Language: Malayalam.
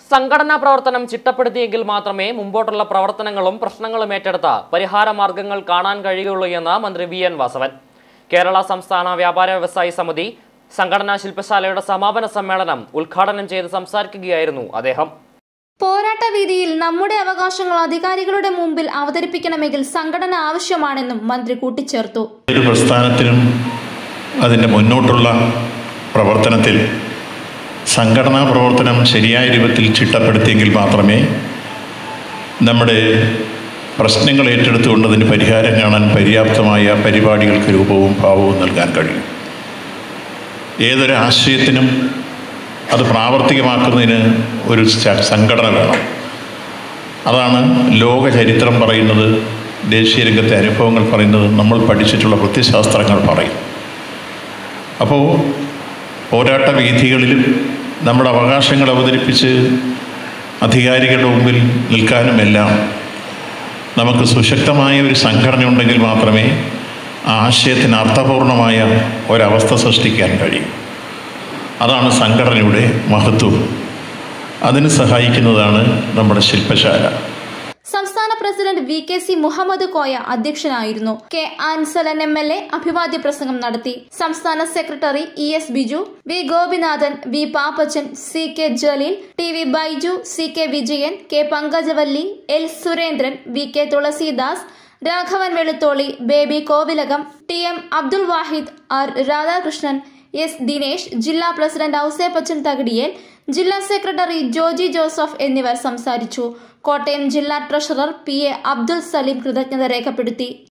സംഘടനാ പ്രവർത്തനം ചിട്ടപ്പെടുത്തിയെങ്കിൽ മാത്രമേ മുമ്പോട്ടുള്ള പ്രവർത്തനങ്ങളും പ്രശ്നങ്ങളും ഏറ്റെടുത്ത പരിഹാര മാർഗങ്ങൾ കാണാൻ കഴിയുകയുള്ളൂ എന്ന് മന്ത്രി വി എൻ വാസവൻ കേരള സംസ്ഥാന വ്യാപാര വ്യവസായി സമിതി സംഘടനാ ശില്പശാലയുടെ സമാപന സമ്മേളനം ഉദ്ഘാടനം ചെയ്ത് സംസാരിക്കുകയായിരുന്നു അദ്ദേഹം പോരാട്ട വീതിയിൽ നമ്മുടെ അവകാശങ്ങൾ അധികാരികളുടെ മുമ്പിൽ അവതരിപ്പിക്കണമെങ്കിൽ സംഘടന ആവശ്യമാണെന്നും മന്ത്രി കൂട്ടിച്ചേർത്തു ഒരു പ്രസ്ഥാനത്തിനും അതിൻ്റെ മുന്നോട്ടുള്ള പ്രവർത്തനത്തിൽ സംഘടനാ പ്രവർത്തനം ശരിയായ രൂപത്തിൽ ചിട്ടപ്പെടുത്തിയെങ്കിൽ മാത്രമേ നമ്മുടെ പ്രശ്നങ്ങൾ ഏറ്റെടുത്തുകൊണ്ട് അതിന് പരിഹാരം കാണാൻ പര്യാപ്തമായ പരിപാടികൾക്ക് രൂപവും ഭാവവും നൽകാൻ കഴിയും ഏതൊരു ആശയത്തിനും അത് പ്രാവർത്തികമാക്കുന്നതിന് ഒരു ച- സംഘടന വേണം അതാണ് ലോക ചരിത്രം പറയുന്നത് ദേശീയ രംഗത്തെ അനുഭവങ്ങൾ പറയുന്നത് നമ്മൾ പഠിച്ചിട്ടുള്ള പ്രത്യശാസ്ത്രങ്ങൾ പറയും അപ്പോൾ പോരാട്ട വീഥികളിലും നമ്മുടെ അവകാശങ്ങൾ അവതരിപ്പിച്ച് അധികാരികളുടെ മുമ്പിൽ നിൽക്കാനുമെല്ലാം നമുക്ക് സുശക്തമായ ഒരു സംഘടന ഉണ്ടെങ്കിൽ മാത്രമേ ആ ആശയത്തിന് അർത്ഥപൂർണമായ ഒരവസ്ഥ സൃഷ്ടിക്കാൻ കഴിയും അതാണ് സംഘടനയുടെ മഹത്വം അതിന് സഹായിക്കുന്നതാണ് നമ്മുടെ ശില്പശാല സംസ്ഥാന president V K C Muhammad Koya അധ്യക്ഷനായിരുന്നു K Anselan M L A അഭിവാദ്യ പ്രസംഗം നടത്തി സംസ്ഥാന secretary E S Biju V Gopinathan V Pappachan C K Jaleel T V Baiju C K Vijayan K Pankajavalli L Surendran V K Thulasidas Raghavan Velutholi Baby Kovilakam T M Abdul Wahid R Radhakrishnan S Dinesh ജില്ലാ പ്രസിഡന്റ് ഔസേപ്പച്ചൻ തകടിയേൽ ജില്ലാ സെക്രട്ടറി ജോജി ജോസഫ് എന്നിവർ സംസാരിച്ചു കോട്ടയം ജില്ലാ treasurer P A Abdul Salim കൃതജ്ഞത രേഖപ്പെടുത്തി